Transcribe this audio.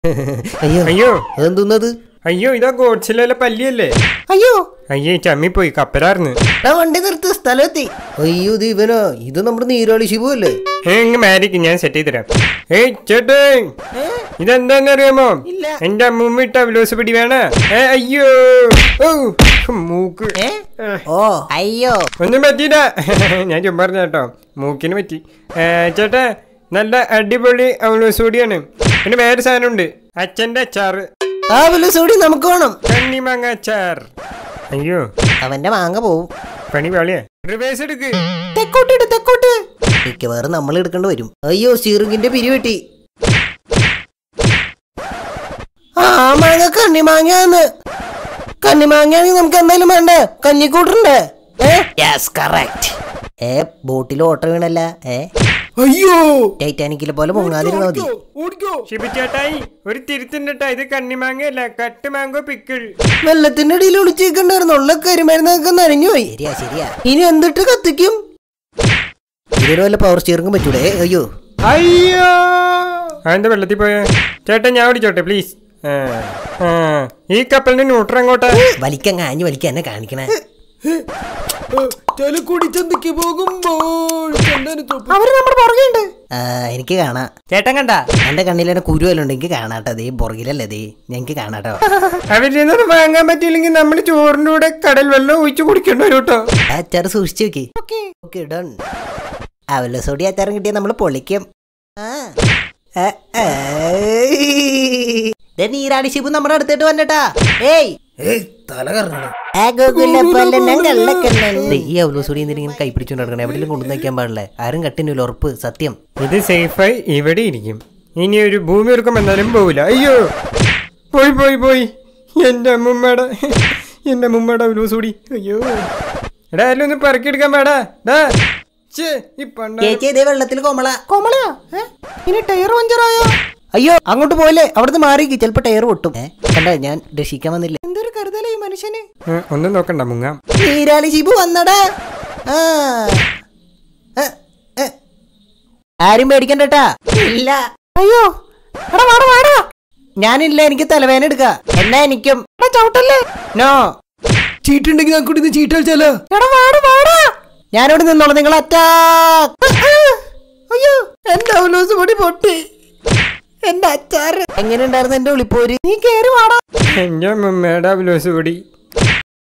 അയ്യോ അയ്യോ അതെന്തുന്നത് അയ്യോ ഇതാ ഗോഡ്സിലെ പല്ലിയല്ലേ അയ്യോ അയ്യേ ചമ്മിപ്പോയി കപ്പലാർന്ന് എടാ വണ്ടി നിർത്ത് സ്ഥലമെത്തി അയ്യോ ഇത് ഇവനോ ഇത് നമ്മുടെ നീരാളി ശിവു അല്ലേ ഏ ഇങ്ങ് മാരിക്ക് ഞാൻ സെറ്റ് ചെയ്ത് തരാം ഏയ് ചേട്ടേ ഇതെന്താന്നറിയാമോ എന്റെ അമ്മൂമ്മ ഇട്ട അവലോസ് പിടി വേണ ഏ അയ്യോ ഓ മൂക്ക് ഓ അയ്യോ ഒന്നും പറ്റിയില്ല ഞാൻ ചുമ്മാ പറഞ്ഞ കേട്ടോ മൂക്കിന് പറ്റി ഏ, ചേട്ടാ നല്ല അടിപൊളി അവലോസ് പൊടിയാണ് പിന്നെ വേറെ സാധനമുണ്ട് അച്ഛന്റെ അച്ചാറ് ആ വല്ല സൂടി നമുക്ക് വേണം കണ്ണിമാങ്ങ അച്ചാർ അയ്യോ അവന്റെ മാങ്ങ പോവും പണി പാളിയാ റിവേഴ്സ് എടുക്ക് തെക്കോട്ട് ഇട് തെക്കോട്ട് മിക്കവാറും നമ്മൾ എടുക്കേണ്ടി വരും അയ്യോ സീറുകിന്റെ പിരിവെട്ടി ആ മാങ്ങ കണ്ണിമാങ്ങയാന്ന് കണ്ണിമാങ്ങയാണെങ്കിൽ നമുക്ക് എന്തായാലും വേണ്ടേ കഞ്ഞിക്കൂട്ടുണ്ട് ഏ ബോട്ടിൽ ഓട്ട വീണല്ല ഏ അയ്യോ ടൈറ്റാനിക്കിലെ പോലെ മുങ്ങാതിരുന്നാ മതി ഓടിക്കോ ഷിബിച്ചേട്ടായി ഒരു തിരുത്തിൻ്റെ ഇത് കണ്ണിമാങ്ങയല്ല കട്ട് മാങ്കോ പിക്കിൾ വെള്ളത്തിന്റെ അടിയിൽ ഒളിച്ചേക്കണ്ടായിരുന്നു ഉള്ള കരിമരുന്നൊക്കെ നനഞ്ഞു പോയി ശരിയാ ശരിയാ ഇനി എന്തിട്ട് കത്തിക്കും ഇതിന് വല്ല പവർ സ്റ്റിയറിംഗും പറ്റൂടെ ഏ, അയ്യോ അയ്യോ അതെന്താ വെള്ളത്തിൽ പോയ ചേട്ടാ ഞാൻ ഓടിച്ചോട്ടെ പ്ലീസ് ഈ കപ്പലിന്റെ ന്യൂട്രൽ അങ്ങോട്ടാ വലിക്കാൻ കാഞ്ഞു വലിക്കാൻ എന്നെ കാണിക്കണേ ചലക്കുടി ചന്തയ്ക്ക് പോകുമ്പോൾ ചന്ദന തൊപ്പി അവര് നമ്മുടെ പുറകെയുണ്ട് എനിക്ക് കാണാം ചേട്ടൻ കണ്ട എന്റെ കണ്ണിൽ എന്നെ കുരുവല്ലോ ഉണ്ട് എനിക്ക് കാണാട്ടോ ദേ പുറകിലല്ലേ ദേ എനിക്ക് കാണാട്ടോ അവരിൽ നിന്ന് വാങ്ങാൻ പറ്റിയില്ലെങ്കിൽ നമ്മൾ ചോറിന്റെ കൂടെ കടൽ വെള്ളം ഒഴിച്ചു കുടിക്കേണ്ടി വരും കേട്ടോ ആ അച്ചാറ് സൂക്ഷിച്ചു വെക്കി ഓക്കെ ഡൺ അവല സോടി അച്ചാറും കിട്ടിയാൽ നമ്മൾ പൊളിക്കും ആ. ആ, ആ. ദേ നീരാളി ശിബു നമ്മുടെ അടുത്തിട്ട് വന്നട്ടാ ഏയ് ഏയ് തല കറങ്ങണം ദേ, ഈ അവലോസോടി എന്തിനും കൈ പിടിച്ചോണ്ട് നടക്കണേ എവിടെയും കൊണ്ടു വയ്ക്കാൻ പാടില്ലേ ആരും കട്ടിനില്ല ഉറപ്പ് സത്യം ഇത് സേഫായി ഇവിടെ ഇരിക്കും ഇനി ഒരു ഭൂമി ഒരുക്കം എന്നാലും പോവില്ല അയ്യോ പോയി പോയി പോയി എന്റെ അമ്മൂമ്മയുടെ എന്റെ അമ്മൂമ്മയുടെ അവലൂസ് കൂടി അയ്യോ എടാ എല്ലാം ഒന്ന് പറക്കിയെടുക്കാൻ പാടാ ഡാ ഛേ, ഈ പണ്ട ചേച്ചി ഇതേ വെള്ളത്തിൽ കോമള കോമളയോ ഇനി ടയർ പഞ്ചറായോ അയ്യോ അങ്ങോട്ട് പോലെ അവിടുന്ന് മാറി ചിലപ്പോ ടയർ പൊട്ടും ഏ, കണ്ട ഞാൻ രക്ഷിക്കാൻ വന്നില്ല എന്തൊരു കരുതല ഈ മനുഷ്യന് ഏ, ഒന്നും നോക്കണ്ട മുങ്ങാം നീരാളി ശിബു വന്നടാ ആ. ഏ, ഏ. ആരും പേടിക്കണ്ടട്ടാ ഇല്ല അയ്യോ എടാ വാടാ വാടാ ഞാനില്ല എനിക്ക് തലവേന എടുക്ക എന്നാ എനിക്കും ചവിട്ടല്ലേ നോ ചീട്ടുണ്ടെങ്കിൽ ഞാൻ കൂടി ചീട്ട് കളിച്ചാലോ എടാ വാടാ വാടാ ഞാനിവിടെ നിന്നോളാം നിങ്ങൾ അറ്റാക്ക് അയ്യോ എന്റെ അവലോസ് പൊടി പൊട്ടി എന്റെ അച്ചാറ് എങ്ങനെ ഉണ്ടായിരുന്നു എന്റെ ഒളിപ്പോര് നീ കേറി വാടാ എന്റെ അമ്മൂമ്മയുടെ അവലൂസ് കൂടി